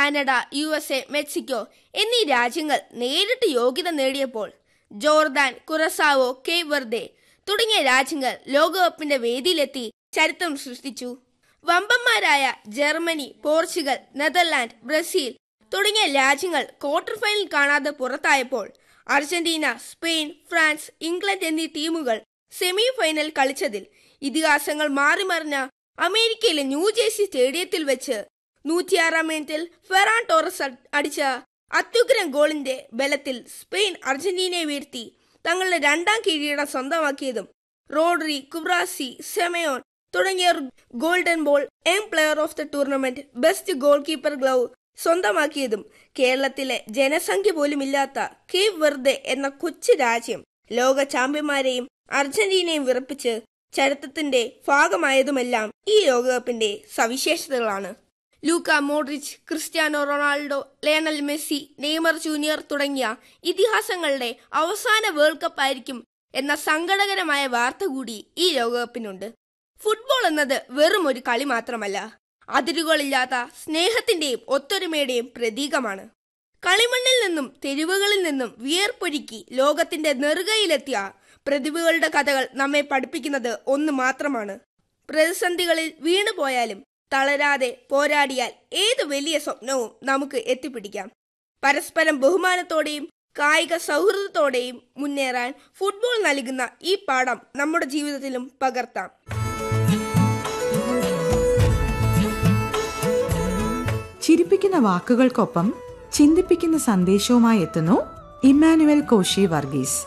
Canada U S A Mexico എന്നീ രാജ്യങ്ങൾ നേരിട്ട് യോഗ്യത നേടിയപ്പോൾ ജോർദാൻ കുറസാവോ കേപ്പ് വെർദെ തുടങ്ങിയ രാജ്യങ്ങൾ ലോകകപ്പിന്റെ വേദിയിലെത്തി ചരിത്രം സൃഷ്ടിച്ചു വമ്പന്മാരായ ജർമ്മനി പോർച്ചുഗൽ നെതർലാൻഡ് ബ്രസീൽ തുടങ്ങിയ രാജ്യങ്ങൾ ക്വാർട്ടർ ഫൈനൽ കാണാതെ പുറത്തായപ്പോൾ അർജന്റീന സ്പെയിൻ ഫ്രാൻസ് ഇംഗ്ലണ്ട് എന്നീ ടീമുകൾ സെമി ഫൈനൽ കളിച്ചതിൽ ഇതിഹാസങ്ങൾ മാറി മറിഞ്ഞ അമേരിക്കയിലെ ന്യൂജേഴ്സി സ്റ്റേഡിയത്തിൽ വെച്ച് നൂറ്റിയാറാം മിനിറ്റിൽ ഫെറാൻ ടോറസ് അ- അടിച്ച അത്യുഗ്രം ഗോളിന്റെ ബലത്തിൽ സ്പെയിൻ അർജന്റീനയെ വീഴ്ത്തി തങ്ങളുടെ രണ്ടാം കിരീടം സ്വന്തമാക്കിയതും റോഡ്രി കുബ്രാസി സെമയോൺ തുടങ്ങിയവർ golden ball young player of the tournament best goal keeper glove സ്വന്തമാക്കിയതും കേരളത്തിലെ ജനസംഖ്യ പോലുമില്ലാത്ത കേപ്പ് വെർദെ എന്ന കൊച്ചു രാജ്യം ലോക ചാമ്പ്യന്മാരെയും അർജന്റീനയും വിറപ്പിച്ച് ചരിത്രത്തിന്റെ ഭാഗമായതുമെല്ലാം ഈ ലോകകപ്പിന്റെ സവിശേഷതകളാണ് Luka Modric Cristiano Ronaldo Lionel Messi Neymar junior തുടങ്ങിയ ഇതിഹാസങ്ങളുടെ അവസാന വേൾഡ് കപ്പ് ആയിരിക്കും എന്ന സങ്കടകരമായ വാർത്ത കൂടി ഈ ലോകകപ്പിനുണ്ട് ഫുട്ബോൾ എന്നത് വെറും ഒരു കളി മാത്രമല്ല അതിരുകളില്ലാത്ത സ്നേഹത്തിന്റെയും ഒത്തൊരുമയുടെയും പ്രതീകമാണ് കളിമണ്ണിൽ നിന്നും തെരുവുകളിൽ നിന്നും വിയർപ്പൊഴുക്കി ലോകത്തിന്റെ നെറുകയിലെത്തിയ പ്രതിഭകളുടെ കഥകൾ നമ്മെ പഠിപ്പിക്കുന്നത് ഒന്ന് മാത്രമാണ് പ്രതിസന്ധികളിൽ വീണുപോയാലും തളരാതെ പോരാടിയാൽ ഏത് വലിയ സ്വപ്നവും നമുക്ക് എത്തിപ്പിടിക്കാം പരസ്പരം ബഹുമാനത്തോടെയും കായിക സൗഹൃദത്തോടെയും മുന്നേറാൻ ഫുട്ബോൾ നൽകുന്ന ഈ പാഠം നമ്മുടെ ജീവിതത്തിലും പകർത്താം ചിരിപ്പിക്കുന്ന വാക്കുകൾക്കൊപ്പം ചിന്തിപ്പിക്കുന്ന സന്ദേശവുമായി എത്തുന്നു ഇമ്മാനുവൽ കോശി വർഗീസ്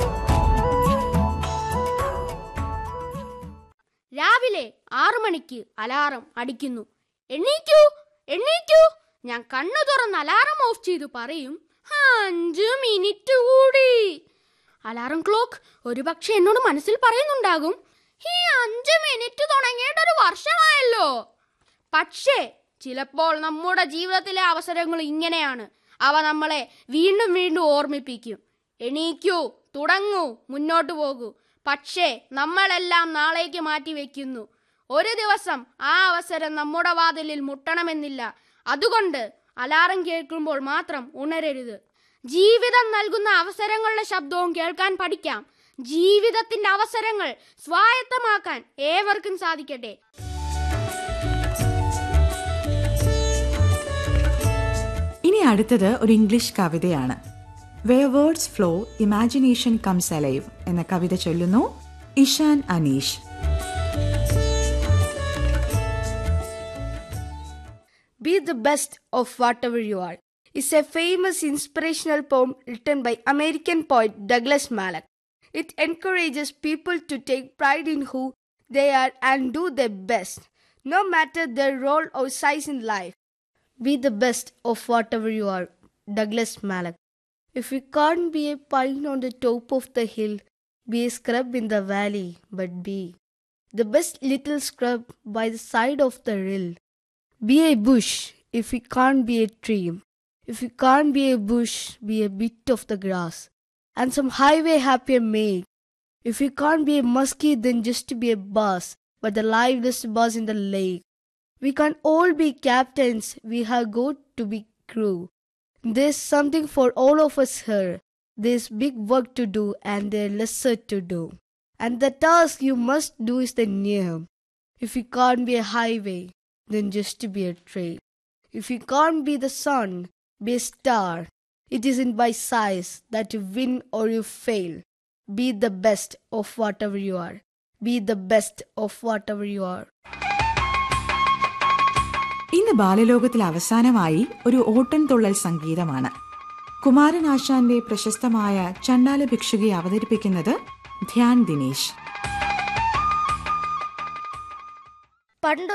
രാവിലെ ആറു മണിക്ക് അലാറം അടിക്കുന്നു എണ്ണീക്കൂ എണ്ണീക്കൂ ഞാൻ കണ്ണു തുറന്ന് അലാറം ഓഫ് ചെയ്തു പറയും അഞ്ചു മിനിറ്റ് കൂടി അലാറം ക്ലോക്ക് ഒരുപക്ഷെ എന്നോട് മനസ്സിൽ പറയുന്നുണ്ടാകും ഈ അഞ്ച് മിനിറ്റ് തുടങ്ങിയിട്ട് ഒരു വർഷമായല്ലോ പക്ഷേ ചിലപ്പോൾ നമ്മുടെ ജീവിതത്തിലെ അവസരങ്ങൾ ഇങ്ങനെയാണ് അവ നമ്മളെ വീണ്ടും വീണ്ടും ഓർമ്മിപ്പിക്കും എണീക്കൂ തുടങ്ങൂ മുന്നോട്ട് പോകൂ പക്ഷേ നമ്മളെല്ലാം നാളേക്ക് മാറ്റി വെക്കുന്നു ഒരു ദിവസം ആ അവസരം നമ്മുടെ വാതിലിൽ മുട്ടണമെന്നില്ല അതുകൊണ്ട് അലാറം കേൾക്കുമ്പോൾ മാത്രം ഉണരരുത് ജീവിതം നൽകുന്ന അവസരങ്ങളുടെ ശബ്ദവും കേൾക്കാൻ പഠിക്കാം ജീവിതത്തിന്റെ അവസരങ്ങൾ സ്വായത്തമാക്കാൻ ഏവർക്കും സാധിക്കട്ടെ ഇനി അടുത്തത് ഒരു ഇംഗ്ലീഷ് കവിതയാണ് way words flow imagination comes alive എന്ന കവിത ചൊല്ലുന്നു Ishan Aneesh Be the best of whatever you are is a famous inspirational poem written by American poet Douglas Mallock. It encourages people to take pride in who they are and do their best, no matter their role or size in life. Be the best of whatever you are. Douglas Mallock. If you can't be a pine on the top of the hill, be a scrub in the valley, but be the best little scrub by the side of the rill. Be a bush if you can't be a tree. If you can't be a bush, be a bit of the grass. And some highway happier make. If you can't be a muskie, then just be a bus, but the liveliest bus in the lake. We can't all be captains, we have got to be crew. There's something for all of us here. There's big work to do and there's lesser to do. And the task you must do is the near. If you can't be a highway, then just to be a trail. If you can't be the sun, be a star. It isn't by size that you win or you fail. Be the best of whatever you are. Be the best of whatever you are. ഇന്ന് ബാലലോകത്തിൽ അവസാനമായി ഒരു ഓട്ടൻ തുള്ളൽ സംഗീതമാണ് കുമാരനാശാന്റെ പ്രശസ്തമായ ചണ്ടാല ഭിക്ഷുകയെ അവതരിപ്പിക്കുന്നത് ധ്യാൻ ദിനേശ് പണ്ട്